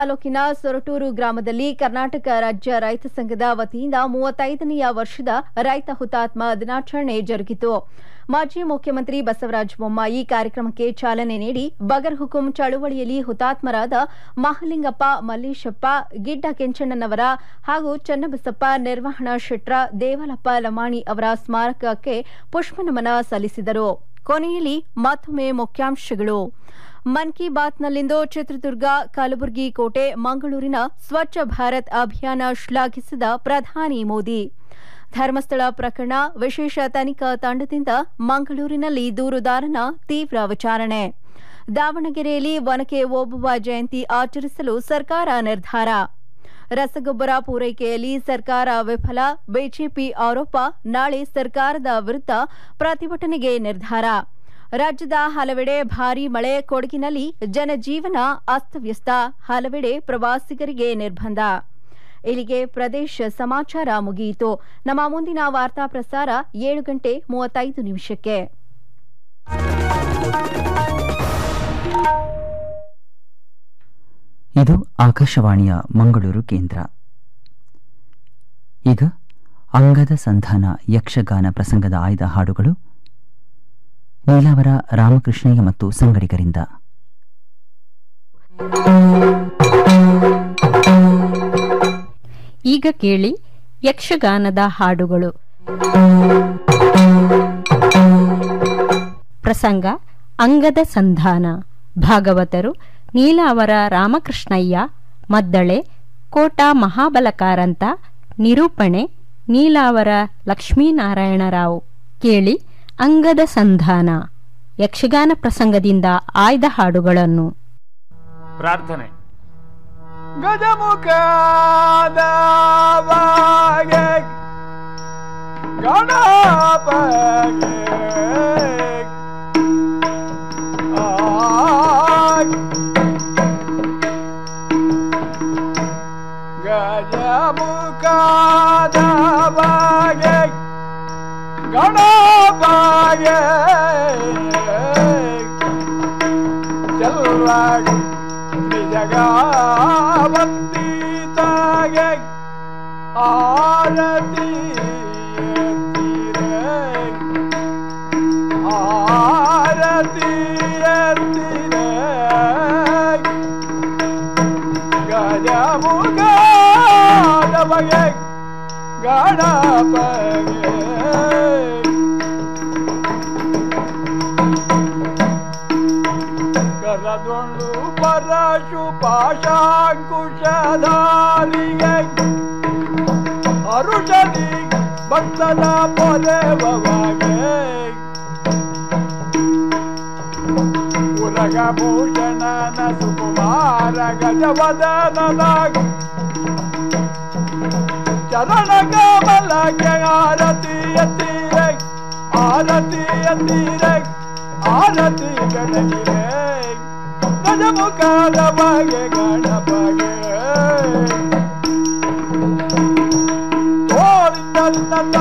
ತಾಲೂಕಿನ ಸೊರಟೂರು ಗ್ರಾಮದಲ್ಲಿ ಕರ್ನಾಟಕ ರಾಜ್ಯ ರೈತ ಸಂಘದ ವತಿಯಿಂದ ಮೂವತ್ತೈದನೆಯ ವರ್ಷದ ರೈತ ಹುತಾತ್ಮ ದಿನಾಚರಣೆ ಜರುಗಿತು ಮಾಜಿ ಮುಖ್ಯಮಂತ್ರಿ ಬಸವರಾಜ ಬೊಮ್ಮಾಯಿ ಕಾರ್ಯಕ್ರಮಕ್ಕೆ ಚಾಲನೆ ನೀಡಿ ಬಗರ್ ಹುಕುಂ ಚಳುವಳಿಯಲ್ಲಿ ಹುತಾತ್ಮರಾದ ಮಹಲಿಂಗಪ್ಪ ಮಲ್ಲೇಶಪ್ಪ ಗಿಡ್ಡ ಕೆಂಚಣ್ಣನವರ ಹಾಗೂ ಚನ್ನಬಸಪ್ಪ ನಿರ್ವಹಣಾ ಶೆಟ್ರ ದೇವಲಪ್ಪ ಲಮಾಣಿ ಅವರ ಸ್ಮಾರಕಕ್ಕೆ ಪುಷ್ಪನಮನ ಸಲ್ಲಿಸಿದರು ಕೊನೆಯಲ್ಲಿ ಮತ್ತೊಮ್ಮೆ ಮುಖ್ಯಾಂಶಗಳು ಮನ್ ಕಿ ಬಾತ್ನಲ್ಲಿಂದು ಚಿತ್ರದುರ್ಗ ಕಲಬುರಗಿ ಕೋಟೆ ಮಂಗಳೂರಿನ ಸ್ವಚ್ಛ ಭಾರತ್ ಅಭಿಯಾನ ಶ್ಲಾಘಿಸಿದ ಪ್ರಧಾನಿ ಮೋದಿ ಧರ್ಮಸ್ಥಳ ಪ್ರಕರಣ ವಿಶೇಷ ತನಿಖಾ ತಂಡದಿಂದ ಮಂಗಳೂರಿನಲ್ಲಿ ದೂರುದಾರನ ತೀವ್ರ ವಿಚಾರಣೆ ದಾವಣಗೆರೆಯಲ್ಲಿ ಒನಕೆ ಓಬವ್ವ ಜಯಂತಿ ಆಚರಿಸಲು ಸರ್ಕಾರ ನಿರ್ಧಾರ ರಸಗೊಬ್ಬರ ಪೂರೈಕೆಯಲ್ಲಿ ಸರ್ಕಾರ ವಿಫಲ ಬಿಜೆಪಿ ಆರೋಪ ನಾಳೆ ಸರ್ಕಾರದ ವಿರುದ್ಧ ಪ್ರತಿಭಟನೆಗೆ ನಿರ್ಧಾರ ರಾಜ್ಯದ ಹಲವೆಡೆ ಭಾರೀ ಮಳೆ ಕೊಡಗಿನಲ್ಲಿ ಜನಜೀವನ ಅಸ್ತವ್ಯಸ್ತ ಹಲವೆಡೆ ಪ್ರವಾಸಿಗರಿಗೆ ನಿರ್ಬಂಧ ಇಲ್ಲಿಗೆ ಪ್ರದೇಶ ಸಮಾಚಾರ ಮುಗಿಯಿತು ನಮ್ಮ ಮುಂದಿನ ವಾರ್ತಾ ಪ್ರಸಾರ ಏಳು ಗಂಟೆ ಮೂವತ್ತೈದು ನಿಮಿಷಕ್ಕೆ ಇದು ಆಕಾಶವಾಣಿಯ ಮಂಗಳೂರು ಕೇಂದ್ರ ಈಗ ಅಂಗದ ಸಂಧಾನ ಯಕ್ಷಗಾನ ಪ್ರಸಂಗದ ಆಯ್ದ ಹಾಡುಗಳು ನೀಲಾವರ ರಾಮಕೃಷ್ಣಯ್ಯ ಮತ್ತು ಸಂಗಡಿಗರಿಂದ ಈಗ ಕೇಳಿ ಯಕ್ಷಗಾನದ ಹಾಡುಗಳು ಪ್ರಸಂಗ ಅಂಗದ ಸಂಧಾನ ಭಾಗವತರು ನೀಲಾವರ ರಾಮಕೃಷ್ಣಯ್ಯ ಮದ್ದಳೆ ಕೋಟ ಮಹಾಬಲಕಾರಂತ ನಿರೂಪಣೆ ನೀಲಾವರ ಲಕ್ಷ್ಮೀನಾರಾಯಣರಾವ್ ಕೇಳಿ ಅಂಗದ ಸಂಧಾನ ಯಕ್ಷಗಾನ ಪ್ರಸಂಗದಿಂದ ಆಯ್ದ ಹಾಡುಗಳನ್ನು ಪ್ರಾರ್ಥನೆ ಗಜಮುಖದವಾಗೆ ಗಣಪಗೆ ಆಗ್. ಗಜಮುಖದವಾಗೆ ಗಣಪಗೆ ಚೆಲ್ಲಾಗಿ ತ್ರಿಜಗಾವಂತಿತಾಗೆ ಆರತಿ ಎತ್ತಿರೆ ಆರತಿ ಎತ್ತಿರೆ ಗಜಮುಖದ ಬಗೆ ಗಣಪಗೆ ಕರದೊಂದು ಪರಶು ಪಾಶಾಂಕುಶಧಾರಿಗೆ ಅರುಷದಿ ಭಕ್ತನ ಪೊರೆವಗೆ ಉರಗಭೂಷಣನ ಸುಕುಮಾರ ಗಜವದನನ ಚರಣ ಕಮಲಕ್ಕೆ ಆರತಿ ಎತ್ತೀರೆ ಆರತಿ ಎತ್ತೀರೆ ಆರತಿ ಗಣಗಿರೆ ಗಜಮುಖದ ಬಗೆ ಗಣಪಗೆ ತೋರಿದ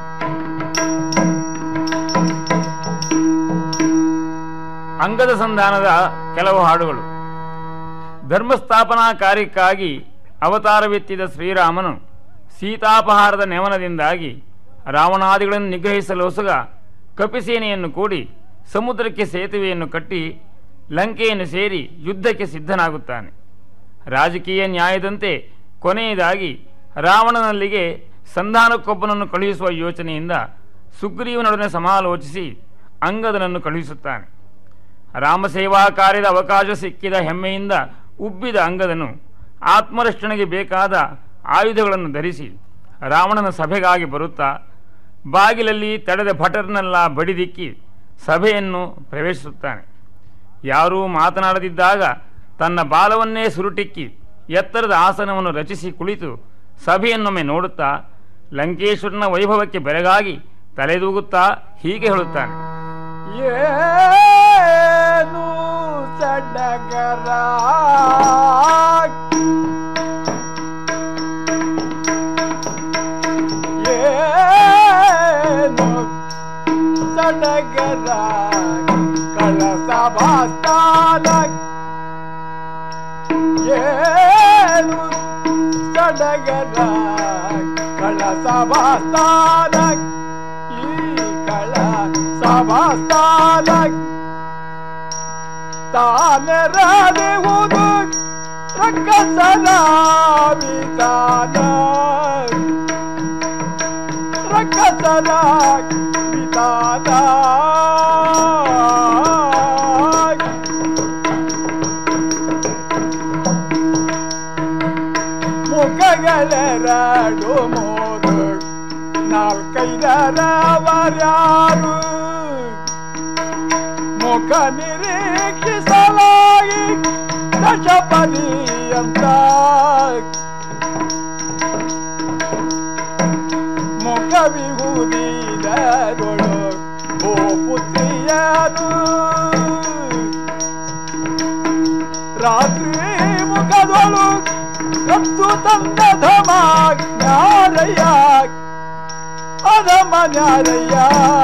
ಅಂಗದ ಸಂಧಾನದ ಕೆಲವು ಹಾಡುಗಳು ಧರ್ಮಸ್ಥಾಪನಾ ಕಾರ್ಯಕ್ಕಾಗಿ ಅವತಾರವೆತ್ತಿದ ಶ್ರೀರಾಮನು ಸೀತಾಪಹಾರದ ನೆವನದಿಂದಾಗಿ ರಾವಣಾದಿಗಳನ್ನು ನಿಗ್ರಹಿಸಲೋಸುಗ ಕಪಿಸೇನೆಯನ್ನು ಕೂಡಿ ಸಮುದ್ರಕ್ಕೆ ಸೇತುವೆಯನ್ನು ಕಟ್ಟಿ ಲಂಕೆಯನ್ನು ಸೇರಿ ಯುದ್ಧಕ್ಕೆ ಸಿದ್ಧನಾಗುತ್ತಾನೆ ರಾಜಕೀಯ ನ್ಯಾಯದಂತೆ ಕೊನೆಯದಾಗಿ ರಾವಣನಲ್ಲಿಗೆ ಸಂಧಾನಕ್ಕೊಬ್ಬನನ್ನು ಕಳುಹಿಸುವ ಯೋಚನೆಯಿಂದ ಸುಗ್ರೀವನೊಡನೆ ಸಮಾಲೋಚಿಸಿ ಅಂಗದನನ್ನು ಕಳುಹಿಸುತ್ತಾನೆ ರಾಮಸೇವಾ ಕಾರ್ಯದ ಅವಕಾಶ ಸಿಕ್ಕಿದ ಹೆಮ್ಮೆಯಿಂದ ಉಬ್ಬಿದ ಅಂಗದನು ಆತ್ಮರಕ್ಷಣೆಗೆ ಬೇಕಾದ ಆಯುಧಗಳನ್ನು ಧರಿಸಿ ರಾವಣನ ಸಭೆಗಾಗಿ ಬರುತ್ತಾ ಬಾಗಿಲಲ್ಲಿ ತಡೆದ ಭಟರ್ನೆಲ್ಲ ಬಡಿದಿಕ್ಕಿ ಸಭೆಯನ್ನು ಪ್ರವೇಶಿಸುತ್ತಾನೆ ಯಾರೂ ಮಾತನಾಡದಿದ್ದಾಗ ತನ್ನ ಬಾಲವನ್ನೇ ಸುರುಟಿಕ್ಕಿ ಎತ್ತರದ ಆಸನವನ್ನು ರಚಿಸಿ ಕುಳಿತು ಸಭೆಯನ್ನೊಮ್ಮೆ ನೋಡುತ್ತಾ ಲಂಕೇಶ್ವರನ ವೈಭವಕ್ಕೆ ಬೆರಗಾಗಿ ತಲೆದೂಗುತ್ತಾ ಹೀಗೆ ಹೇಳುತ್ತಾನೆ ಏನು ಸಡಗರ ಏನು ಸಡಗರ ಕಳಸ ಭಾಸ್ತಾನ ಏನು ಸಡಗರ ಕಳ ಸಭಾಸ್ಥಾನ ಈ ಕಳ ಸಭಾಸ್ಥಾನ ತಾನೆರಡುವುದು ರಕ್ಕಸನ ವಿಧಾನ ರಕ್ಕಸನ ವಿಧಾನ ಮುಖಗಳೆರಡು ಮೂರು ನಾಲ್ಕೈದರವರ್ಯಾರು ಮುಖ ನಿರೀಕ್ಷಿಸಲಾಗಿ ದಶಪದಿಯಂತ ಮುಖ ವಿಹುದಿದರೊಳು ಓ ಪುತ್ರಿಯನು ರಾತ್ರಿ ಮುಖದೊಳು ಕತ್ತು ತಂದ ಧಮ ಜ್ಞಾನಯ್ಯ ಅಧಮ ಜ್ಞಾನಯ್ಯ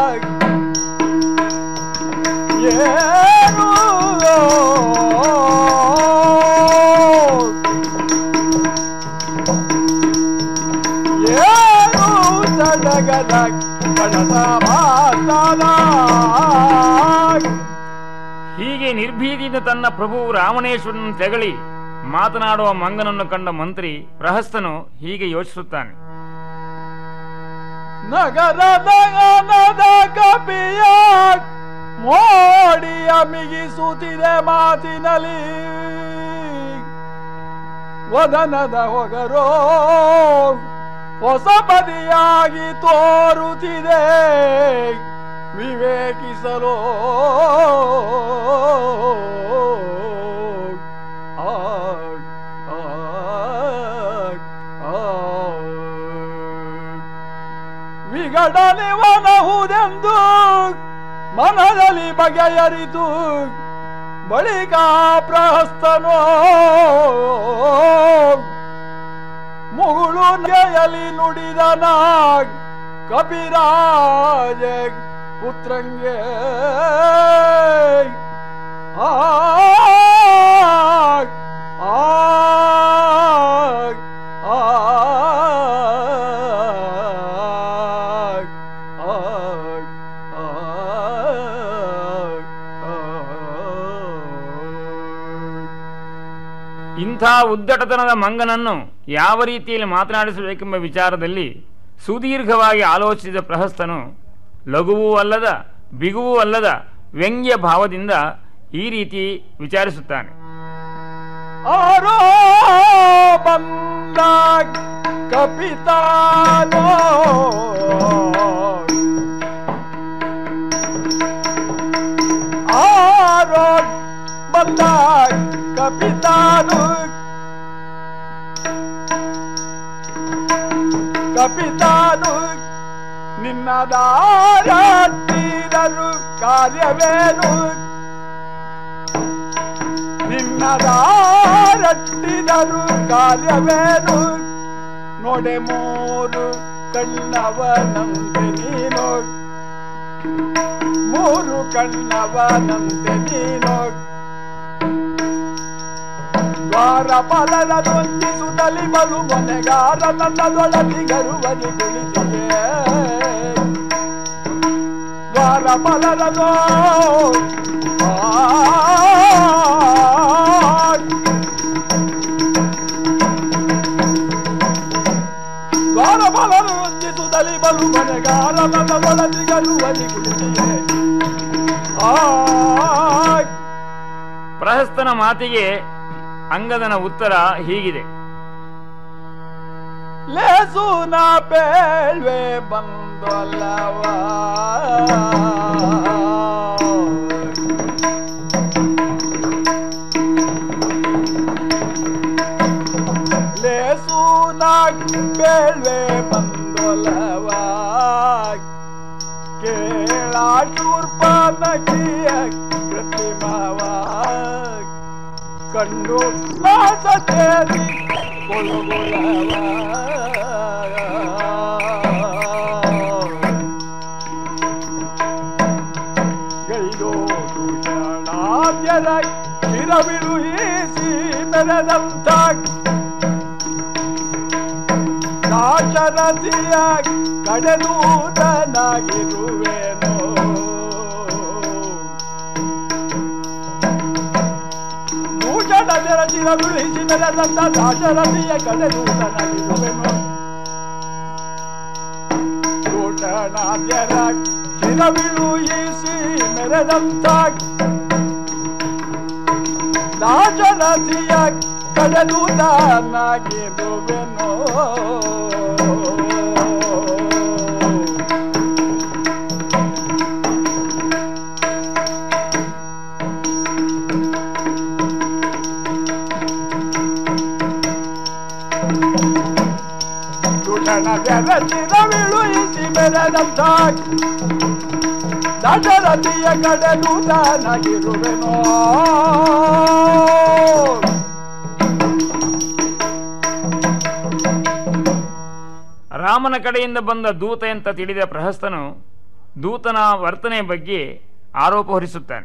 ಏನು ಏನು ಸಡಗದ ಕಳಸ ಮಾತನ ಹೀಗೆ ನಿರ್ಭೀತಿಯಿಂದ ತನ್ನ ಪ್ರಭು ರಾಮಣೇಶ್ವರನನ್ನು ತೆಗಳಿ ಮಾತನಾಡುವ ಮಂಗನನ್ನು ಕಂಡ ಮಂತ್ರಿ ಪ್ರಹಸ್ತನು ಹೀಗೆ ಯೋಚಿಸುತ್ತಾನೆ ನಗರದ ಗಾನದ ಕಪಿಯ ಮೋಡಿಯ ಮಿಗಿಸುತ್ತಿದೆ ಮಾತಿನಲ್ಲಿ ವದನದ ಹೊಗರೋ ಹೊಸ ಬದಿಯಾಗಿ ತೋರುತ್ತಿದೆ ವಿವೇಕಿಸಲು ಆಗ್, ಆಗ್, ಆಗ್. ವಿಗಡನಿವನಹುದೆಂದು ಮನದಲ್ಲಿ ಬಗೆಯರಿತು ಬಳಿಕ ಪ್ರಹಸ್ತನೋ ಮುಗುಳು ನೆಯಲಿ ನುಡಿದನ ಕಪಿರಾಜ ಪುತ್ರಂಗೆ ಆಗ್, ಆಗ್, ಆಗ್, ಆಗ್, ಆಗ್, ಆಗ್. ಇಂಥ ಉದ್ದಟತನದ ಮಂಗನನ್ನು ಯಾವ ರೀತಿಯಲ್ಲಿ ಮಾತನಾಡಿಸಬೇಕೆಂಬ ವಿಚಾರದಲ್ಲಿ ಸುದೀರ್ಘವಾಗಿ ಆಲೋಚಿಸಿದ ಪ್ರಹಸ್ತನು ಲಘುವೂ ಅಲ್ಲದ ಬಿಗುವೂ ಅಲ್ಲದ ವ್ಯಂಗ್ಯ ಭಾವದಿಂದ ಈ ರೀತಿ ವಿಚಾರಿಸುತ್ತಾನೆ ಆರೋ ಬಂದ ಕಪಿತಾನೋ ಆರೋ ಬಂದ ಕಪಿತಾನು ಕಪಿತಾನು ನಿನ್ನ ದಾರಿದರು ಕಾರ್ಯವೇನು ನಿನ್ನ ದಾರಟ್ಟಿದರು ಕಾರ್ಯವೇನು ನೋಡೆ ಮೂರು ಕಣ್ಣವನಂತೆ ನೀನು ಮೂರು ಕಣ್ಣವನಂತೆ ನೀನು ದ್ವಾರ ಫಲದ ದೊಂದಿಸುತ್ತಲಿ ಬಲು ಮೊನೆಗಾರ ನನ್ನದೊಳಗಿಗರುವನಿ ಕುಳಿತಿಗೆ ದ್ವಾರ ಫಲದೋ ದ್ವಾರ ಫಲನು ವಂದಿಸುತ್ತಲಿ ಬಲು ಮೊನೆಗಾರ ನನ್ನದೊಳಗಿಗರುವನಿ ಕುಳಿತಿಗೆ ಆ ಪ್ರಹಸ್ತನ ಮಾತಿಗೆ ಅಂಗದನ ಉತ್ತರ ಹೀಗಿದೆ ಲೇಸು ನಾ ಬೇಳ್ವೆ ಬಂದೊಲ್ಲವ ಲೇಸು ನಾ ಬೇಳ್ವೆ ಬಂದೊಲ್ಲವ ಕೇಳಾಟೂರ್ಪನಕಿಯ ಕೃತ್ರಿಮವ ಕಂಡು ನಾಸತೇರಿ ಕೊಳುಗೊಳವ ಗೈದೋ ದೂಷಣಾದ್ಯದ ಚಿರವಿರು ಈಸಿ ಮೆರೆದಂತ ದಾಶರಥಿಯ ಕಡೆದೂತನಾಗಿರುವೆನೋ ಭೂಷಣ ಜರಚಿರ ಬಿಳಿಸಿ ಮೆರೆದಂತ ದಾಶರಥಿಯ ಕಡೆದೂತನಾಗಿರುವೆನೋ ದೂಷಣಾದ್ಯರ ಚಿರ ಬಿಳುಯಿಸಿ ಮೆರೆದಂತ ದಾಶರಥಿಯ ಕಡೆದೂತನಾಗಿರುವೆನೋ ದೂಷಣ ಬೆರಚಿರ ಬಿಳುಯಿಸಿ ಮೆರೆದಂತ ದಶರಥಿಯ ಕಡೆದೂತನಾಗಿರುವೆನೋ ರಾಮನ ಕಡೆಯಿಂದ ಬಂದ ದೂತ ಅಂತ ತಿಳಿದ ಪ್ರಹಸ್ತನು ದೂತನ ವರ್ತನೆ ಬಗ್ಗೆ ಆರೋಪ ಹೊರಿಸುತ್ತಾನೆ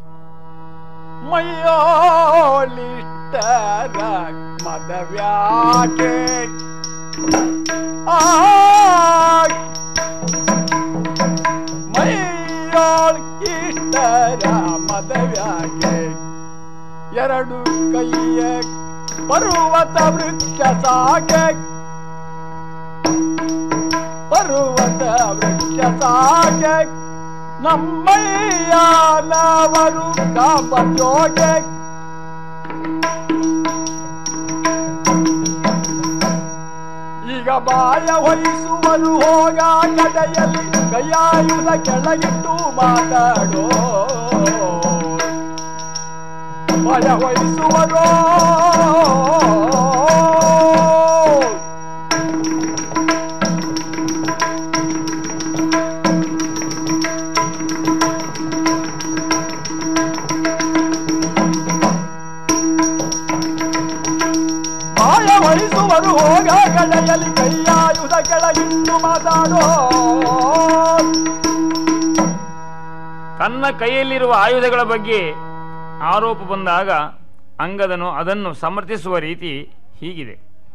ಮೈಯೋಲಿಷ್ಟರ ಮದವ್ಯಾಕೆ ಆ ಮೈಯೋಳ್ ಇಷ್ಟರ ಮದವ್ಯಾಕೆ ಎರಡು ಕೈಯ ಪರ್ವತ ವೃಕ್ಷ ಸಾಕೆ ಪರ್ವತ ವೃಕ್ಷ ಸಾಕೆ ನಮ್ಮಯ್ಯನವರು ಕಾಪಚೋಗೆ ಈಗ ಬಾಯ ವಹಿಸುವರು ಹೋಗ ಕಡೆಯಲ್ಲಿ ಕೈಯಾಯುಧ ಕೆಳಗಿಟ್ಟು ಮಾತಾಡೋ ಬಾಯ ವಹಿಸುವರೋ ಮಾಯ ವಹಿಸುವರು ಹೋಗ ಕಡೆಯಲ್ಲಿ ಕೈಯಾಯುಧ ಕೆಳಗಿಟ್ಟು ಮಾತಾಡೋ ತನ್ನ ಕೈಯಲ್ಲಿರುವ ಆಯುಧಗಳ ಬಗ್ಗೆ ಆರೋಪ ಬಂದಾಗ ಅಂಗದನು ಅದನ್ನು ಸಮರ್ಥಿಸುವ ರೀತಿ ಹೀಗಿದೆ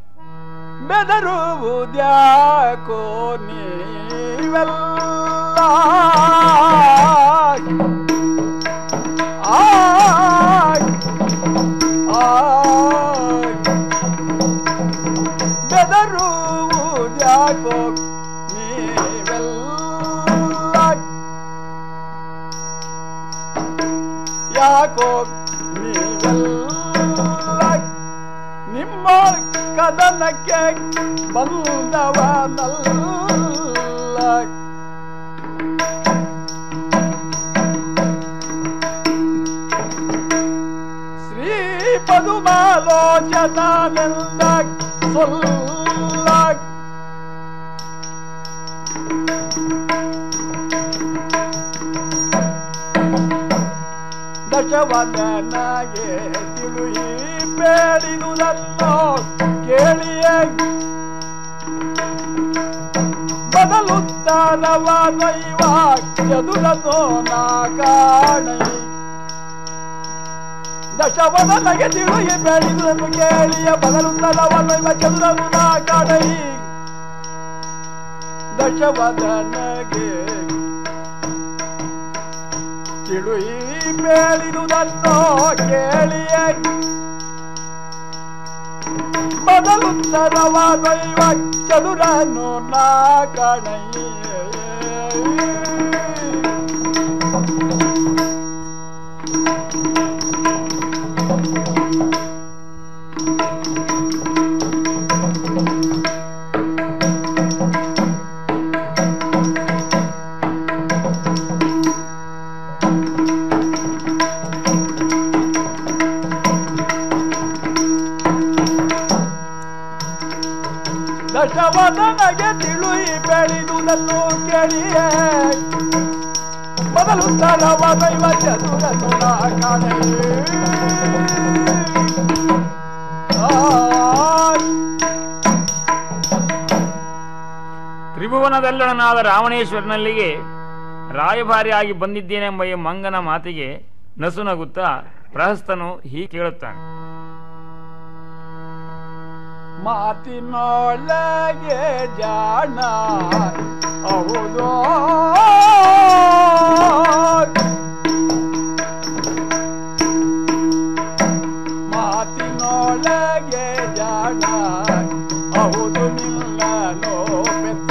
ಬೆದರುವುದ್ಯಾಕೋ ನೀವೆಲ್ಲ ಆಯ್, ಆಯ್. ಬೆದರುವುದ್ಯಾಕೋ ನೀವೆಲ್ಲ ಯಾಕೋ ನೀವೆಲ್ಲ ನಿಮ್ಮ ಕದನಕ್ಕೆ ಬಂದವನಲ್ಲ ಶ್ರೀ ಪದುಮಾಲೋಚನೆಂದ ಸೊಲ್ಲ ದಶವದನಗೆ ತಿಳುಹಿ ಬೇಡಿದುದನ್ನು ಕೇಳಿಯೇ ಬದಲುತ್ತಾರವ ದೈವ ಚದುರದೋ ನಾ ಕಾಣೈ ದಶವದನಗೆ ತಿಳುಹಿ ಬೇಡಿದುದನ್ನು ಕೇಳಿಯ ಬದಲುತ್ತಾರವ ದೈವ ಚದುರದು ನಾ ಕಾಣೈ ದಶವದನಗೆ ತಿಳುಹಿ ಬೇಡಿದುದನ್ನು ಕೇಳಿಯೇ ಬದಲುತ್ತರವ ದೈವ ಚದುರನು ನಾ ಕಾಣಯ್ಯೇ ದಶವದನಗೆ ತಿಳುಯಿ ಬೆಳೆದುದನ್ನು ಕೇಳಿಯೇ ಬದಲುತ್ತರವ ದೈವ ಚದುರನು ನಾ ಕಾಣಯ್ಯೇ ಆಯ್. ತ್ರಿಭುವನದಲ್ಲಣನಾದ ರಾವಣೇಶ್ವರನಲ್ಲಿಗೆ ರಾಯಭಾರಿಯಾಗಿ ಬಂದಿದ್ದೇನೆಂಬ ಈ ಮಂಗನ ಮಾತಿಗೆ ನಸುನಗುತ್ತಾ ಪ್ರಹಸ್ತನು ಹೀಗೆ ಕೇಳುತ್ತಾನೆ ಮಾತಿನೊಳಗೆ ಜಾಣ ಹೌದೋ ಮಾತಿನೊಳಗೆ ಜಾಣ ಹೌದು ನಿಲ್ಲನೋ ಬೆತ್ತ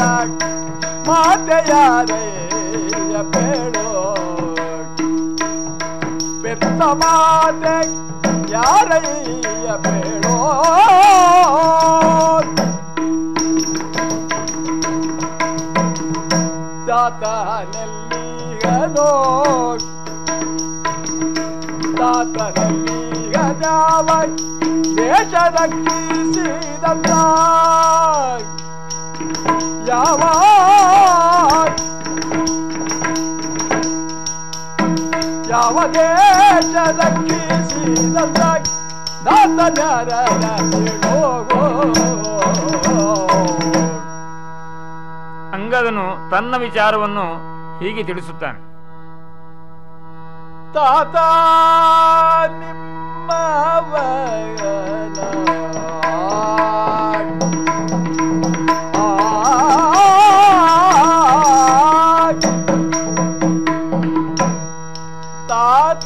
ಮಾತೆಯಾರೆಯ ಬೇಡೋ ಬೆತ್ತ ಮಾತೆ ಯಾರಯ್ಯ ಬೇಡೋ ತಾತನೆಲ್ಲಿಗನೋ ತಾತನೆಲ್ಲಿಗದಾವ ದೇಶ ರಕ್ಷಿಸಿದಂತ ಯಾವ ಯಾವ ದೇಶ ರಕ್ಷಿಸಿದಂತ ದಾತನರ ಹೋಗೋ ಅಂಗದನು ತನ್ನ ವಿಚಾರವನ್ನು ಹೀಗೆ ತಿಳಿಸುತ್ತಾನೆ ತಾತ ನಿಮ್ಮವನ ತಾತ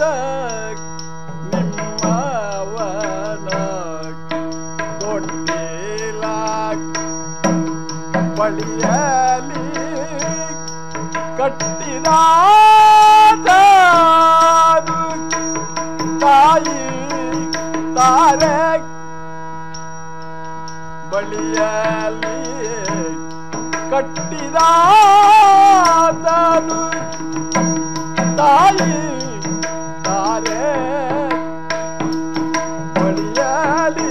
ನಿಮ್ಮವನ ದೊಡ್ಡಿಲ ಬಳಿಯಲಿ ಕಟ್ಟಿದ ತಾಯಿ ತಾರೆ ಬಳಿಯಲಿ ಕಟ್ಟಿದ ತಾಯಿ ತಾರೆ ಬಳಿಯಲಿ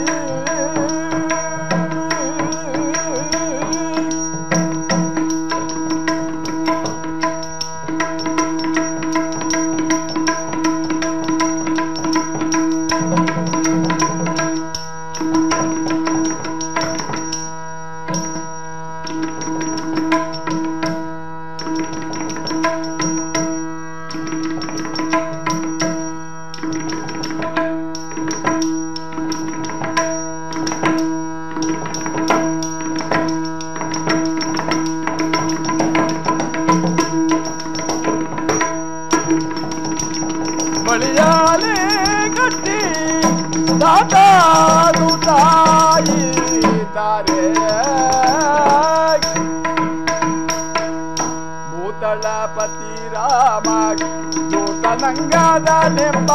ಬಳಿಯಾಲೆ ಕಟ್ಟಿ ದಾತಾನು ತಾಯಿ ತಾರೆ ಭೂತಳಪತಿ ರಾಮ ದೂತನಂಗದ ನೆಂಬ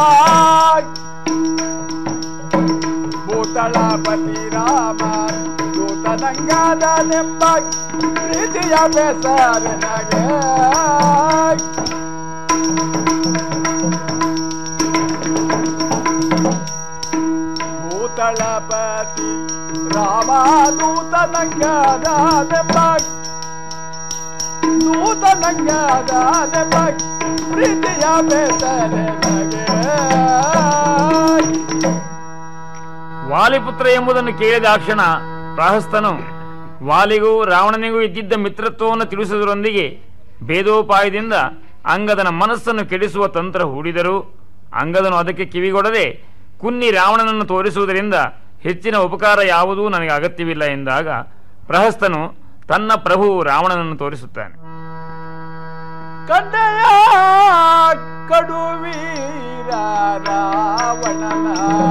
ಭೂತಳಪತಿ ರಾಮ ದೂತನಂಗದ ನೆಂಬ ಪ್ರೀತಿಯ ಬೆಸರನಗೆ ಭೂತಳಪತಿ ರಾಮದೂತ ನಂಗದ ನೆಂಬ ದೂತ ನಂಗದ ನೆಂಬ ಪ್ರೀತಿಯ ಬೆಸರೆ ನಗೆ ವಾಲಿಪುತ್ರ ಎಂಬುದನ್ನು ಕೇಳಿದ ಆ ಕ್ಷಣ ಪ್ರಾಹಸ್ತನು ವಾಲಿಗೂ ರಾವಣನಿಗೂ ಇದ್ದಿದ್ದ ಮಿತ್ರತ್ವವನ್ನು ತಿಳಿಸುವುದರೊಂದಿಗೆ ಭೇದೋಪಾಯದಿಂದ ಅಂಗದನ ಮನಸ್ಸನ್ನು ಕೆಡಿಸುವ ತಂತ್ರ ಹೂಡಿದರು ಅಂಗದನು ಅದಕ್ಕೆ ಕಿವಿಗೊಡದೆ ಕುನ್ನಿ ರಾವಣನನ್ನು ತೋರಿಸುವುದರಿಂದ ಹೆಚ್ಚಿನ ಉಪಕಾರ ಯಾವುದೂ ನನಗೆ ಅಗತ್ಯವಿಲ್ಲ ಎಂದಾಗ ಪ್ರಹಸ್ತನು ತನ್ನ ಪ್ರಭು ರಾವಣನನ್ನು ತೋರಿಸುತ್ತಾನೆ ಕಡ್ಡೆಯ ಕಡುವೀರ ರಾವಣನ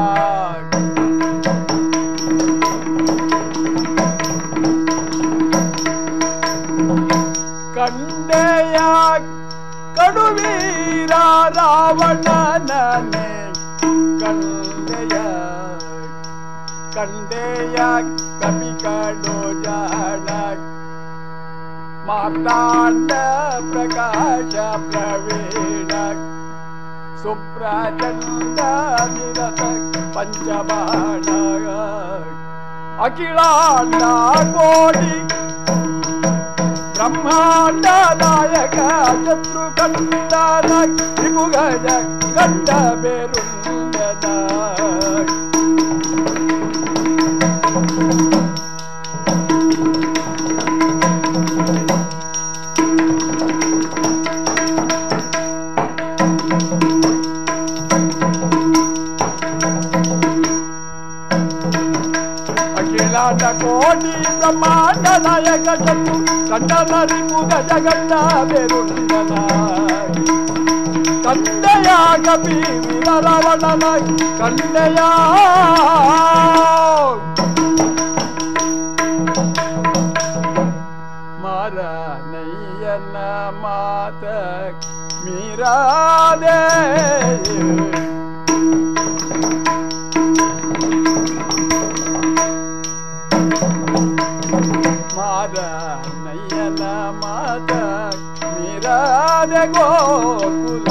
ಕಂಡೆಯ ಕಡುವೀರ ರಾವಣನೇ ಕಂಡೆಯ ಕಂಡೆಯ ಕಪಿ ಕಡು ಜಾಣ ಮಾತಾಂಡ ಪ್ರಕಾಶ ಪ್ರವೀಣ ಸುಪ್ರಚಂಡ ನಿರತ ಪಂಚಬಾಣ ಅಖಿಲಾಂಡ ಕೋಟಿ ಬ್ರಹ್ಮಾಂಡ ನಾಯಕ ಶತ್ರು ಕಂಡನ ತ್ರಿಮುಗಜ ಗಂಡ ಬೇರುಂಡನ ಅಖಿಲಾಂಡ ಕೋಟಿ ಬ್ರಹ್ಮಾಂಡ ನಾಯಕ ಶತ್ರು ಕಂಡಲರಿಪು ಗಜಗಂಡ ಬೇರುಂಡನ ಕಂಡೆಯ ಕಪಿ ವೀರರಾವಣನ ಕಂಡೆಯ ಮಾರನಯ್ಯನ ಮಾತ ಮೀರಾದೆ ಮಾರನಯ್ಯನ ಮಾತ ಮೀರಾದೆ ಗೋಕುಲ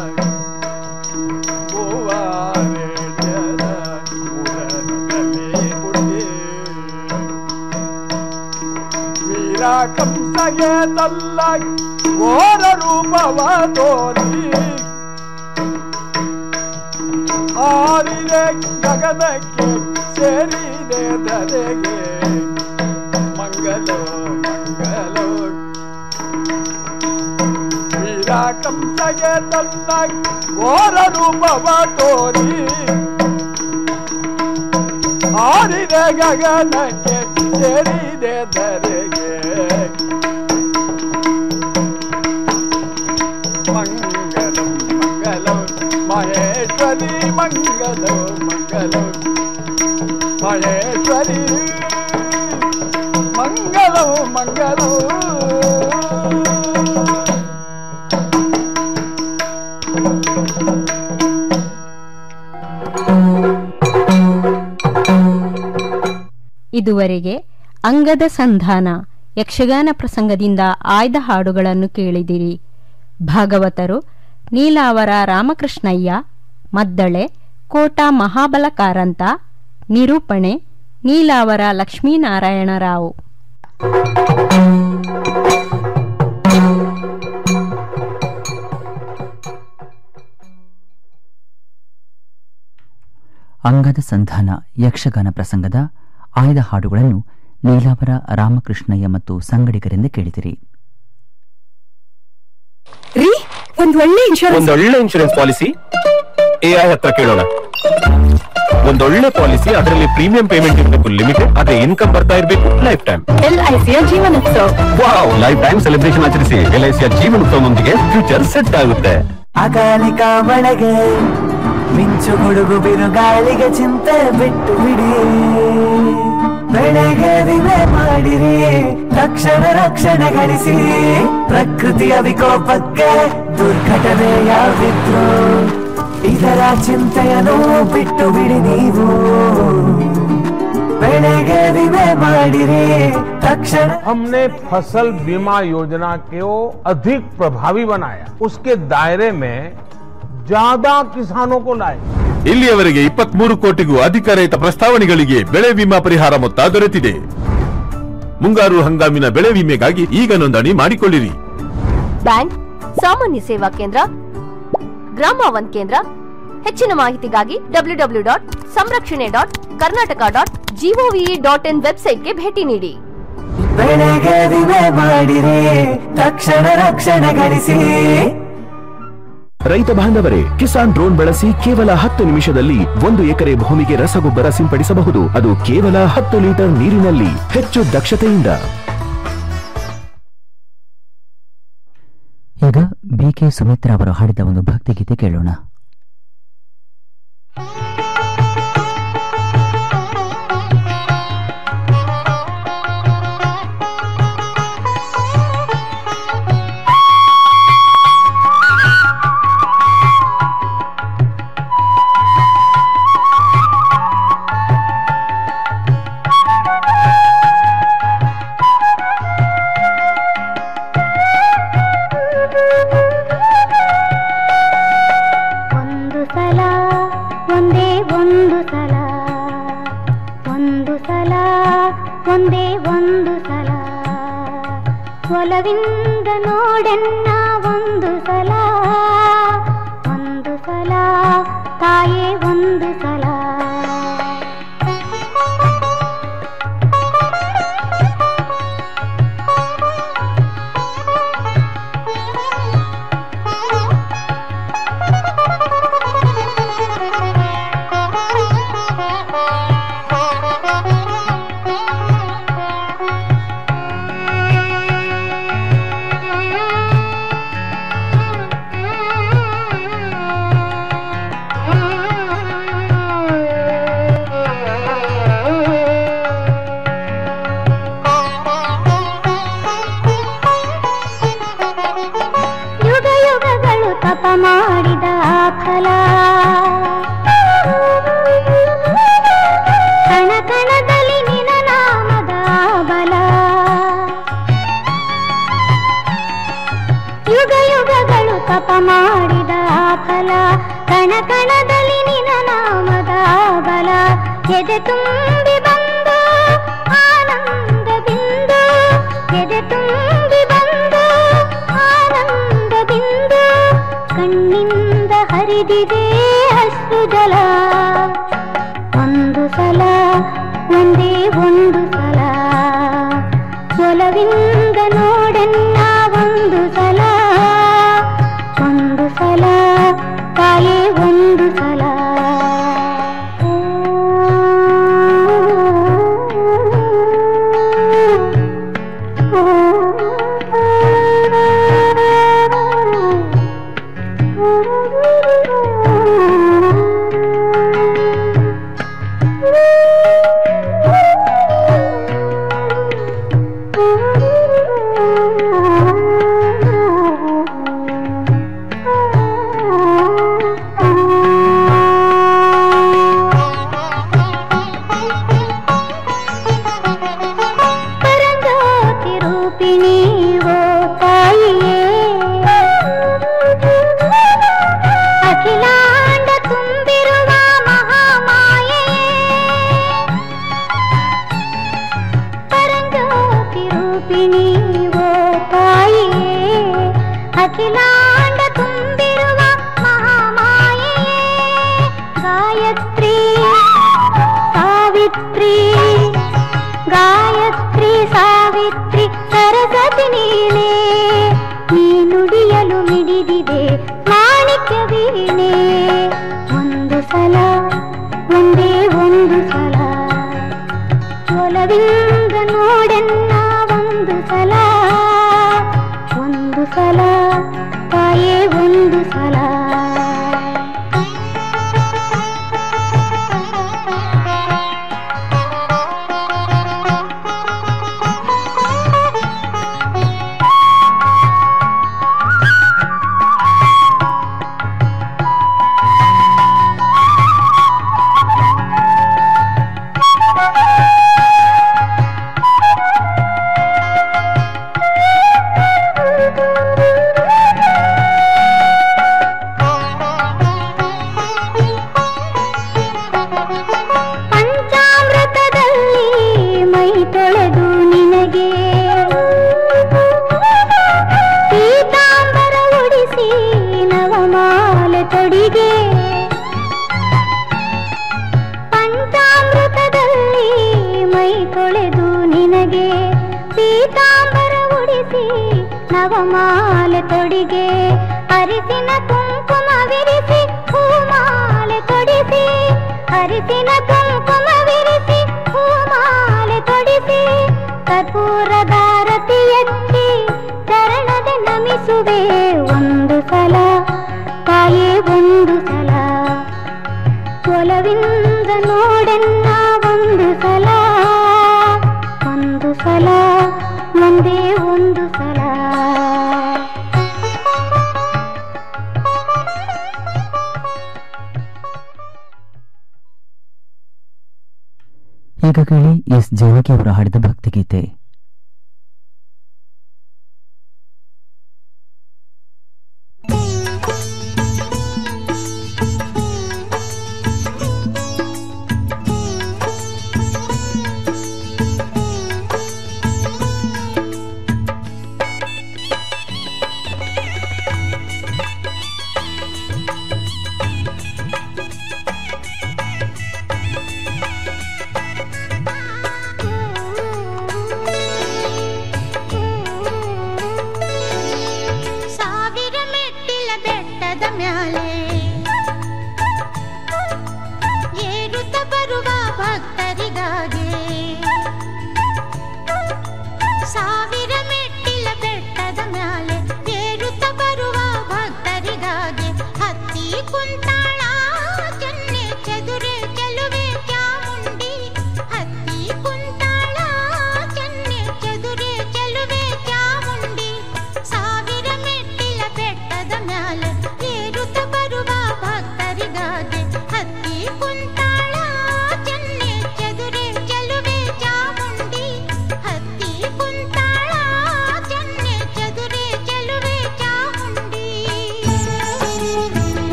ಗೋವಾರೇಡ್ಯರ ಉದರದಲ್ಲಿ ಹುಟ್ಟಿ ವೀರ ಕಂಸಗೆ ತಲ್ಲ ಘೋರ ರೂಪವ ತೋರಿ ಆರಿದೆ ಗಗನಕ್ಕೆ ಸೇರಿದೆ ಧರೆಗೆ ಮಂಗಲೋ ಮಂಗಲೋ ವೀರ ಕಂಸಗೆ ತನ್ನ ಘೋರ ರೂಪವ ತೋರಿ ಆರಿದೆ ಗಗನಕ್ಕೆ ಸೇರಿದೆ ಧರೆಗೆ ಮಂಗಲಂ ಮಂಗಲಂ ಮಹೇಶ್ವರಿ ಮಂಗಲಂ ಮಂಗಲಂ ಮಹೇಶ್ವರಿ ಮಂಗಲಂ ಮಂಗಲಂ ಇದುವರೆಗೆ ಅಂಗದ ಸಂಧಾನ ಯಕ್ಷಗಾನ ಪ್ರಸಂಗದಿಂದ ಆಯ್ದ ಹಾಡುಗಳನ್ನು ಕೇಳಿದಿರಿ ಭಾಗವತರು ನೀಲಾವರ ರಾಮಕೃಷ್ಣಯ್ಯ ಮದ್ದಳೆ ಕೋಟ ಮಹಾಬಲ ಕಾರಂತ ನಿರೂಪಣೆ ನೀಲಾವರ ಲಕ್ಷ್ಮೀನಾರಾಯಣರಾವ್ ಅಂಗದ ಸಂಧಾನ ಯಕ್ಷಗಾನ ಪ್ರಸಂಗದ ಆಯ್ದ ಹಾಡುಗಳನ್ನು ನೀಲಾವರ ರಾಮಕೃಷ್ಣಯ್ಯ ಮತ್ತು ಸಂಗಡಿಗರಿಂದ ಕೇಳಿದಿರಿ ರೀ ಒಂದ್ ಒಳ್ಳೆ ಇನ್ಶೂರೆನ್ಸ್ ಒಂದೊಳ್ಳೆ ಇನ್ಶೂರೆನ್ಸ್ ಪಾಲಿಸಿ ಎಐ ಹತ್ರ ಕೇಳೋಣ ಒಂದೊಳ್ಳೆ ಪಾಲಿಸಿ ಅದರಲ್ಲಿ ಪ್ರೀಮಿಯಂ ಪೇಮೆಂಟ್ ಇರಬೇಕು ಲಿಮಿಟೆಡ್ ಅದೇ ಇನ್ಕಮ್ ಬರ್ತಾ ಇರಬೇಕು ಲೈಫ್ ಟೈಮ್ ಎಲ್ ಐ ಸಿಯ Jeevan Utsav wow life time celebration ಆಚರಿಸಿ ಎಲ್ಐಸಿಯ ಜೀವನೋತ್ಸವದೊಂದಿಗೆ ಫ್ಯೂಚರ್ ಸೆಟ್ ಆಗುತ್ತೆ ಅಕಾಲಿಕ ಮಳೆಗೆ ಮಿಂಚು ಗುಡುಗು ಬಿರುಗಾಳಿಗೆ ಚಿಂತೆ ಬಿಟ್ಟು ಬಿಡಿ ಬೆಳೆಗೆ ವಿಮೆ ಮಾಡಿರಿ ತಕ್ಷಣ ರಕ್ಷಣೆ ಗಳಿಸಿ ಪ್ರಕೃತಿಯ ವಿಕೋಪಕ್ಕೆ ದುರ್ಘಟನೆ ಯಾವಿದ್ರು ಇದರ ಚಿಂತೆಯನ್ನು ಬಿಟ್ಟು ಬಿಡಿ ನೀವು ಬೆಳೆಗೆ ವಿಮೆ ಮಾಡಿರಿ ತಕ್ಷಣ हमने फसल बीमा योजना को अधिक प्रभावी बनाया उसके दायरे में ज्यादा किसानों को लाए ಇಲ್ಲಿಯವರೆಗೆ ಇಪ್ಪತ್ಮೂರು ಕೋಟಿಗೂ ಅಧಿಕ ರೈತ ಪ್ರಸ್ತಾವನೆಗಳಿಗೆ ಬೆಳೆ ವಿಮಾ ಪರಿಹಾರ ಮೊತ್ತ ದೊರೆತಿದೆ ಮುಂಗಾರು ಹಂಗಾಮಿನ ಬೆಳೆ ವಿಮೆಗಾಗಿ ಈಗ ನೋಂದಣಿ ಮಾಡಿಕೊಳ್ಳಿರಿ ಬ್ಯಾಂಕ್ ಸಾಮಾನ್ಯ ಸೇವಾ ಕೇಂದ್ರ ಗ್ರಾಮ ಒನ್ ಕೇಂದ್ರ ಹೆಚ್ಚಿನ ಮಾಹಿತಿಗಾಗಿ W W dot Samrakshane dot Karnataka dot GOV dot in ವೆಬ್ಸೈಟ್ಗೆ ಭೇಟಿ ನೀಡಿ ಬೆಳೆಗೆ ವಿಮೆ ಮಾಡಿರಿ ತಕ್ಷಣ ರಕ್ಷಣೆ ಗಳಿಸಿ ರೈತ ಬಾಂಧವರೇ ಕಿಸಾನ್ ಡ್ರೋನ್ ಬಳಸಿ ಕೇವಲ ಹತ್ತು ನಿಮಿಷದಲ್ಲಿ ಒಂದು ಎಕರೆ ಭೂಮಿಗೆ ರಸಗೊಬ್ಬರ ಸಿಂಪಡಿಸಬಹುದು ಅದು ಕೇವಲ ಹತ್ತು ಲೀಟರ್ ನೀರಿನಲ್ಲಿ ಹೆಚ್ಚು ದಕ್ಷತೆಯಿಂದ ಈಗ ಬಿ ಕೆ ಸುಮಿತ್ರಾ ಅವರು ಹಾಡಿದ ಒಂದು ಭಕ್ತಿಗೀತೆ ಕೇಳೋಣ ಒಂದು ಸಲ ಒಂದೇ ಒಂದು ಸಲ ಒಂದು ಸಲ ಒಂದೇ ಒಂದು ಸಲ ಒಲವಿಂದ ನೋಡೆನ್ನ ಒಂದು ಸಲ ಒಂದು ಸಲ ತಾಯೇ ಒಂದು ಸಲ ಮಾಡಿದ ಫಲ ಕಣ ಕಣದಲ್ಲಿ ನಿನ ನಾಮದ ಬಲ ಯುಗ ಯುಗಗಳು ತಪ ಮಾಡಿದ ಫಲ ಕಣ ಕಣದಲ್ಲಿ ನಿನ ನಾಮದ ಬಲ ಎದೆ ತುಂಬಿ ಬಂದು ಆನಂದ ಬಿಂದು ಎದೆ ತುಂಬಿ ಬಂದು ಆನಂದ ಬಿಂದು ಕಣ್ಣಿಂದ ಹರಿದಿದೆ ಅಷ್ಟು ಜಲ ಒಂದು ಸಲ ಒಂದೇ ಒಂದು ಸಲ ಒಲವಿಂದ ನೋಡನ್ನ ಒಂದು ಸಲ ಒಂದು ಸಲ ತಾಯೇ ಒಂದು ಸಲ ಪರಂಜ್ಯೋತಿ ರೂಪಿಣಿ ಓ ತಾಯಿಯೇ ಅಖಿಲಾಂಡ ತುಂಬಿರುವ ಮಹಾಮಾಯೆಯೇ ಪರಂಜ್ಯೋತಿ ರೂಪಿಣಿ ಓ ತಾಯಿಯೇ ಅಖಿಲಾಂಡ ತುಂಬಿರುವ ಮಹಾಮಾಯೆಯೇ ಗಾಯತ್ರಿ ಸಾವಿತ್ರಿ ಗಾಯತ್ರಿ ಸಾವಿತ್ರಿ ಸರಸ್ವತಿ ನೀನೇ ನೀ ನುಡಿಯಲು ಮಿಡಿದಿದೆ ಮಾಣಿಕ್ಯ ವೀಣೆ ಒಂದು ಸಲ ಒಂದೇ ಒಂದು ಸಲ ಒಲವಿಂದ ನೋಡೆನ್ನ ಒಂದು ಸಲ ಒಂದು ಸಲ ತಾಯೇ ಒಂದು ಸಲ ಪಂಚಾಮೃತದಲ್ಲಿ ಮೈ ತೊಳೆದು ನಿನಗೆ ಪೀತಾಂಬರ ಉಡಿಸಿ ನವಮಾಲೆ ತೊಡಿಗೆ ಪಂಚಾಮೃತದಲ್ಲಿ ಮೈ ತೊಳೆದು ನಿನಗೆ ಪೀತಾಂಬರ ಉಡಿಸಿ ನವಮಾಲೆ ತೊಡಿಗೆ ಅರಿಸಿನ ಕುಂಕುಮವಿರಿಸಿ ಹೂಮಾಲೆ ತೊಡಿಸಿ ಅರಿಸಿನ ಕುಂಕುಮವಿರಿಸಿ ಹೂಮಾಲೆ ತೊಡಿಸಿ ಕರ್ಪೂರದಾರತಿ ಎತ್ತಿ ಚರಣದ ನಮಿಸುವೆ ಒಂದು ಸಲ ತಾಯೇ ಒಂದು ಸಲ ಒಲವಿಂದ ನೋಡೆನ್ನ ಒಂದು ಸಲ ಒಂದು ಸಲ ಒಂದೇ ಒಂದು ಸಲ ಈಗ ಕೇಳಿ ಎಸ್ ಜಾನಕಿ ಅವರು ಹಾಡಿದ ಭಕ್ತಿಗೀತೆ ಆ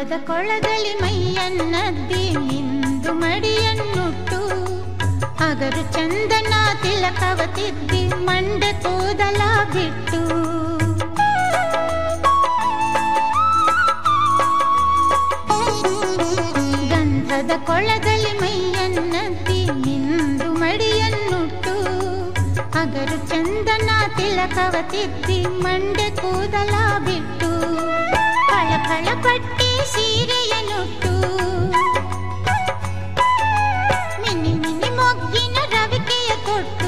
ಗಂಧದ ಕೊಳದಲ್ಲಿ ಮೈಯನ್ನದ್ದಿ ನಿಂದು ಮಡಿಯನ್ನುಟ್ಟು ಅಗರು ಚಂದನ ತಿಲಕವ ತಿದ್ದಿ ಮಂಡೆ ಕೂದಲ ಬಿಟ್ಟು ಗಂಧದ ಕೊಳದಲ್ಲಿ ಮೈಯನ್ನದ್ದಿ ನಿಂದು ಮಡಿಯನ್ನುಟ್ಟು ಅಗರು ಚಂದನ ತಿಲಕವ ತಿದ್ದಿ ಮಂಡೆ ಕೂದಲ ಬಿಟ್ಟು ಫಳ ಫಳ ಪಟ್ಟಿ ಸೀರೆಯನ್ನುಟ್ಟು ಮಿನಿ ಮಿನಿ ಮೊಗ್ಗಿನ ರವಿಕೆಯ ಕೊಟ್ಟು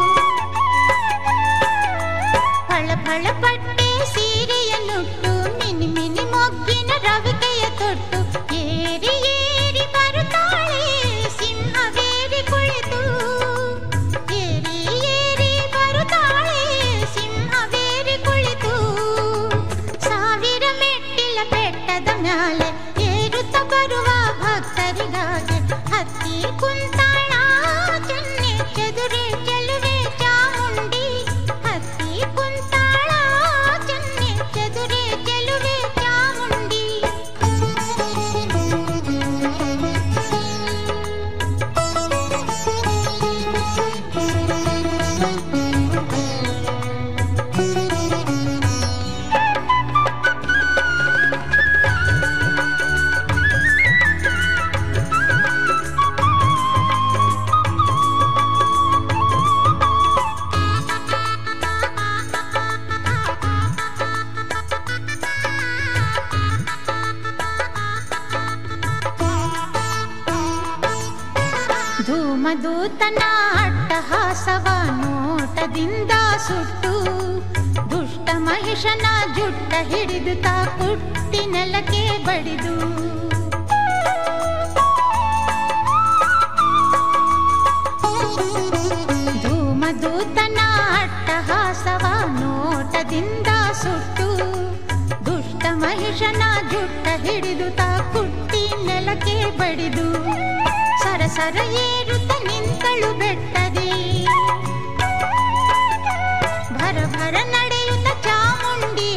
ಫಳ ಫಳ ಪಟ್ಟಿ ಸೀರೆಯನ್ನುಟ್ಟು ಮಿನಿ ಮಿನಿ ಮೊಗ್ಗಿನ ರವಿಕೆಯ ತೊಟ್ಟು ಏರಿ ಏರಿ ಬರುತ್ತಾಳೆ ಸಿಂಹವೇರಿ ಕುಳಿತು ಏರಿ ಏರಿ ಬರುತ್ತಾಳೆ ಸಿಂಹವೇರಿ ಕುಳಿತು ಸಾವಿರ ಮೆಟ್ಟಿಲ ಬೆಟ್ಟದ ಮ್ಯಾಲೆ ಏರುತ್ತ ಬರುವ ಭಕ್ತರಿಗಾಗಿ ಹತ್ತಿ ಕುಂತಾಳ ಚೆನ್ನೆ ಚದುರೆ ಚೆಲುವೆ ಚಾಮುಂಡಿ ಹತ್ತಿ ಕುಂತಾಳ ಚೆನ್ನೆ ಚದುರೆ ಚೆಲುವೆ ಚಾಮುಂಡಿ ಧೂಮದೂತನ ಅಟ್ಟಹಾಸವ ನೋಟದಿಂದ ಸುಟ್ಟು ದುಷ್ಟ ಮಹಿಷನ ಜುಟ್ಟ ಹಿಡಿದು ತಾ ಕುಟ್ಟಿ ನೆಲಕ್ಕೆ ಬಡಿದು ಧೂಮದೂತನ ಅಟ್ಟಹಾಸವ ನೋಟದಿಂದ ಸುಟ್ಟು ದುಷ್ಟ ಮಹಿಷನ ಜುಟ್ಟ ಹಿಡಿದು ತಾ ಕುಟ್ಟಿ ನೆಲಕ್ಕೆ ಬಡಿದು ಸರಸರ ಏರುತ್ತ ನಿಂತಳು ಬೆಟ್ಟದೆ ಭರ ಭರ ನಡೆಯುತ್ತ ಚಾಮುಂಡಿ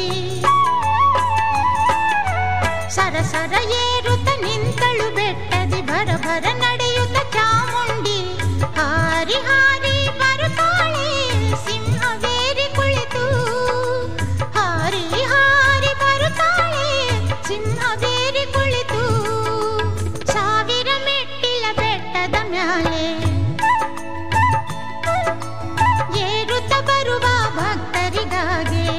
ಸರಸರ ಏರುತ್ತ ನಿಂತಳು ಬೆಟ್ಟದೆ ಭರ ಭರ ನಡೆಯುತ್ತ ಚಾಮುಂಡಿ ಹಾರಿ ಹಾರಿ ಬರುತ್ತಾಳೆ ಸಿಂಹವೇರಿ ಕುಳಿತು ಹಾರಿ ಹಾರಿ ಬರುತ್ತಾಳೆ ಸಿಂಹವೇರಿ ಕುಳಿತು ಸಾವಿರ ಮೆಟ್ಟಿಲ ಬೆಟ್ಟದ ಮ್ಯಾಲೆ ಏರುತ್ತ ಬರುವ ಭಕ್ತರಿಗಾಗಿ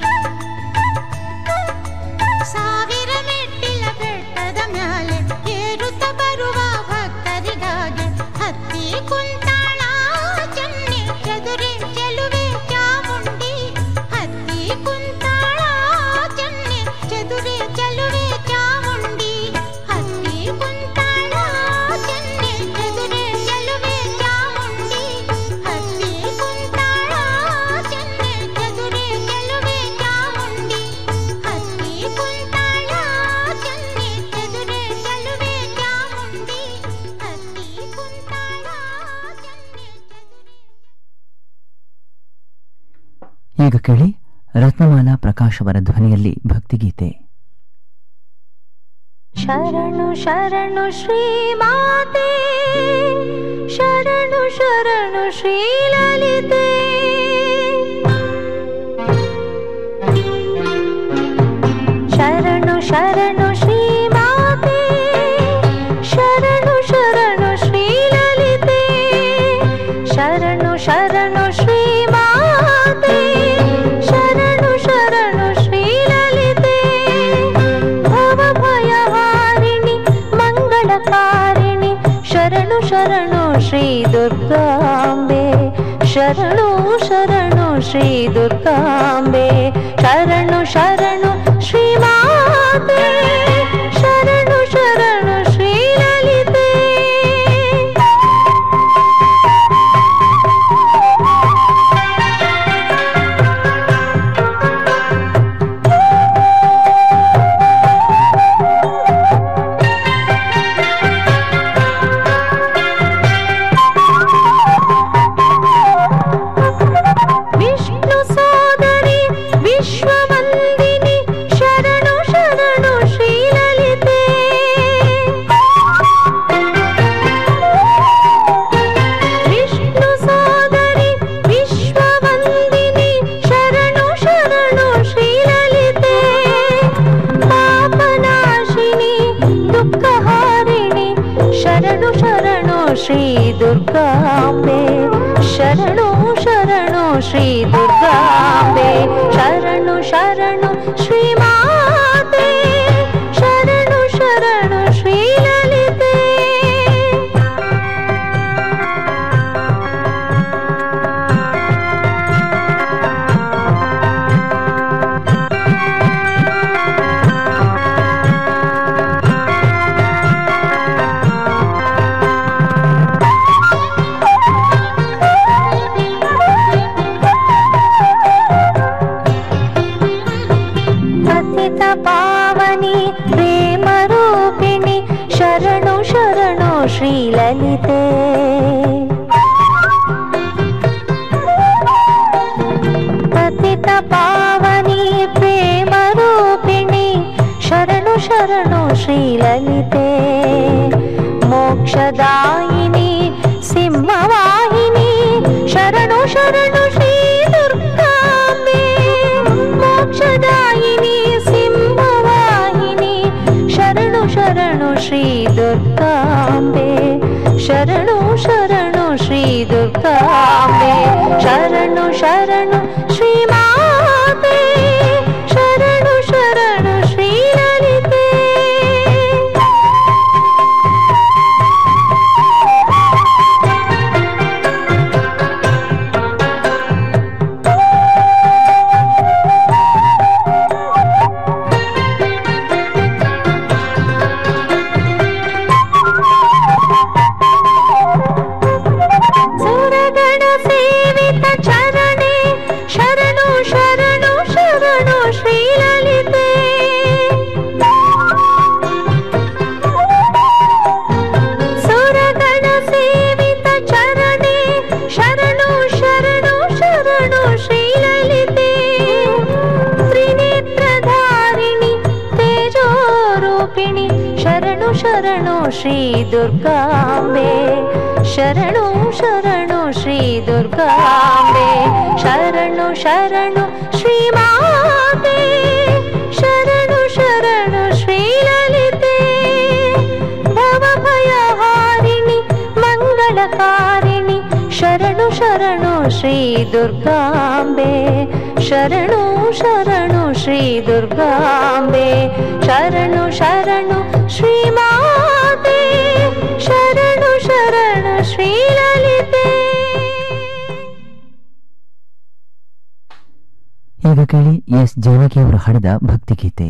ಸಾವಿರ ಮೆಟ್ಟಿಲ ಬೆಟ್ಟದ ಮ್ಯಾಲೆ ಏರುತ್ತ ಬರುವ ಭಕ್ತರಿಗಾಗಿ ಹತ್ತಿ ಕುಂತಾಳ ಚೆನ್ನೆ ಚದುರೆ ಚೆಲುವೆ ಚಾಮುಂಡಿ ಹತ್ತಿ ಕುಂತಾಳ ಚೆನ್ನೆ ಚದುರೆ ಚೆಲುವೆ ಚಾಮುಂಡಿ ಹತ್ತಿ ಕುಂತಾಳ ಚೆನ್ನೆ ಚದುರೆ ಚೆಲುವೆ ಚಾಮುಂಡಿ ಹತ್ತಿ ಕುಂತಾಳ ಚೆನ್ನೆ ಚದುರೆ ಚೆಲುವೆ ಚಾಮುಂಡಿ ಹತ್ತಿ ಕುಂತಾಳ ಚೆನ್ನೆ ಚದುರೆ ಚೆಲುವೆ ಚಾಮುಂಡಿ ಹತ್ತಿ ಕುಂತಾಳ ಈಗ ಕೇಳಿ ರತ್ನಮಾಲಾ ಪ್ರಕಾಶ್ ಅವರ ಧ್ವನಿಯಲ್ಲಿ ಭಕ್ತಿಗೀತೆ ಶರಣು ಶರಣು ಶ್ರೀಮಾತೆ ಶರಣು ಶರಣು ಶ್ರೀಲಲಿತೆ ಶರಣು ಶರಣು ಶ್ರೀಮಾತೆ ಶರಣು ಶರಣು ಶ್ರೀಲಲಿತೆ ಶರಣು ಶರಣು ಶ್ರೀಮಾತೆ ಶರಣು ಶರಣು ಶ್ರೀಲಲಿತೆ ಭವ ಭಯಹಾರಿಣಿ ಮಂಗಳಕಾರಿಣಿ ಶರಣು ಶರಣು ಶ್ರೀ ದುರ್ಗಾಂಬೆ ಶರಣು ಶರಣು ಶ್ರೀ ದುರ್ಗಾಂಬೆ ಶರಣು ಶರಣು ಶ್ರೀಮಾತೆ ಶರಣು ಶರಣು ಶ್ರೀಲಲಿತೆ ವಿಷ್ಣು ಸೋದರಿ ವಿಶ್ವವಂದಿನಿ ಶರಣು ಶರಣು ಶ್ರೀ ದುರ್ಗಾಂಬೆ ಶರಣು ಶರಣು ಶ್ರೀ ದುರ್ಗಾಂಬೆ ಶರಣು ಶರಣು ಶ್ರೀ ಮಾತೆ ಶರಣು ಶರಣು ಶ್ರೀ ಲಲಿತೆ ಪತಿತ ಪಾವನಿ ಪ್ರೇಮ ರೂಪಿಣಿ ಶರಣು ಶರಣು ಶ್ರೀ ಲಲಿತೆ ಪತಿತ ಪಾವನಿ ಪ್ರೇಮ ರೂಪಿಣಿ ಶರಣು ಶರಣು ಶ್ರೀ ಲಲಿತೆ ಮೋಕ್ಷದಾಯಿನಿ ಸಿಂಹವಾಹಿನಿ ಶರಣು ಶರಣು ಶ್ರೀ ದುರ್ಗಾಂಬೆ ಮೋಕ್ಷದಾಯಿನಿ ಸಿಂಹವಾಹಿನಿ ಶರಣು ಶರಣು ಶ್ರೀ ದುರ್ಗಾಂಬೆ ಶರಣು ಶರಣು ಶ್ರೀ ದುರ್ಗಾಂಬೆ ಶರಣು ಶರಣು ಶ್ರೀ ಮಾತೆ ಶರಣು ಶರಣು ಶ್ರೀ ಲಲಿತೆ ಸುರಗಣ ಸೇವಿತ ಚರಣೆ ಶರಣು ಶರಣು ಶರಣು ಶ್ರೀ ಲಲಿತೆ ಸುರಗಣ ಸೇವಿತ ಚರಣೆ ಶರಣು ಶರಣು ಶರಣು ಶ್ರೀ ಲಲಿತೆ ತ್ರಿನೇತ್ರಧಾರಿಣಿ ತೇಜೋರೂಪಿಣಿ ಶರಣು ಶರಣು ಶ್ರೀ ದುರ್ಗಾಂಬೆ ಶರಣು ಶರಣು ಶ್ರೀ ದುರ್ಗಾಂಬೆ ಶರಣು ಶರಣು ಶ್ರೀ ಮಾತೆ ಶರಣು ಶರಣು ಶ್ರೀ ಲಲಿತೆ ಭವಭಯಹಾರಿಣಿ ಮಂಗಳಕಾರಿಣಿ ಶರಣು ಶರಣು ಶ್ರೀ ದುರ್ಗಾಂಬೆ ಶರಣು ಶರಣು ಶ್ರೀ ದುರ್ಗಾಂಬೆ ಶರಣು ಶರಣು ಶ್ರೀ ಮಾತೆ ಶರಣು ಶರಣು ಶ್ರೀ ಲಲಿತೆ ಈಗ ಕೇಳಿ ಎಸ್ ಜಾನಕಿಯವರು ಹಾಡಿದ ಭಕ್ತಿಗೀತೆ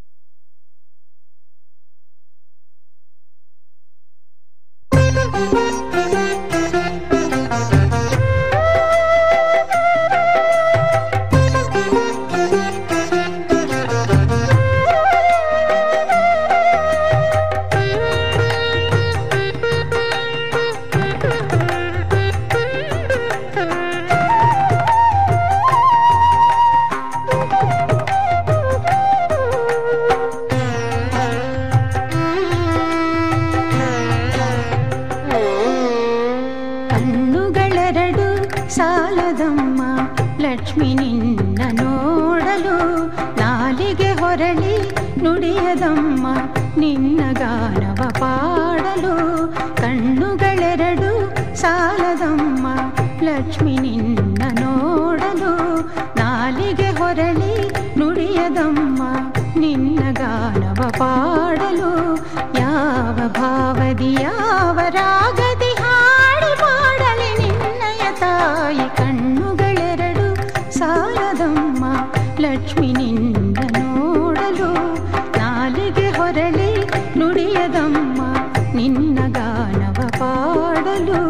ಕಣ್ಣುಗಳೆರಡು ಸಾಲದಮ್ಮ ಲಕ್ಷ್ಮಿ ನಿನ್ನ ನೋಡಲು ನಾಲಿಗೆ ಹೊರಳಿ ನುಡಿಯದಮ್ಮ ನಿನ್ನ ಗಾನವ ಪಾಡಲು ಕಣ್ಣುಗಳೆರಡು ಸಾಲದಮ್ಮ ಲಕ್ಷ್ಮಿ ನಿನ್ನ ನೋಡಲು ನಾಲಿಗೆ ಹೊರಳಿ ನುಡಿಯದಮ್ಮ ನಿನ್ನ ಗಾನವ ಪಾಡಲು ಯಾವ ಭಾವದಿ ಯಾವ ರಾಗದಿ ಹಾಡಿ ಮಾಡಲಿ ನಿನ್ನಯ ತಾಯಿ ಕಣ್ಣುಗಳೆರಡು ಸಾಲದಮ್ಮ ಲಕ್ಷ್ಮಿ ನಿನ್ನ ನೋಡಲು ನಾಲಿಗೆ ಹೊರಳಿ ನುಡಿಯದಮ್ಮ ನಿನ್ನ ಗಾನವ ಪಾಡಲು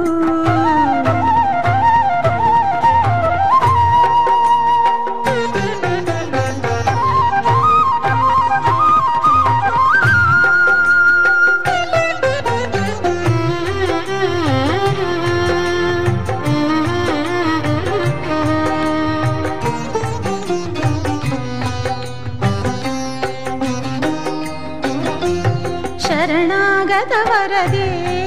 ಶರಣಾಗತವರ ದೇವಿ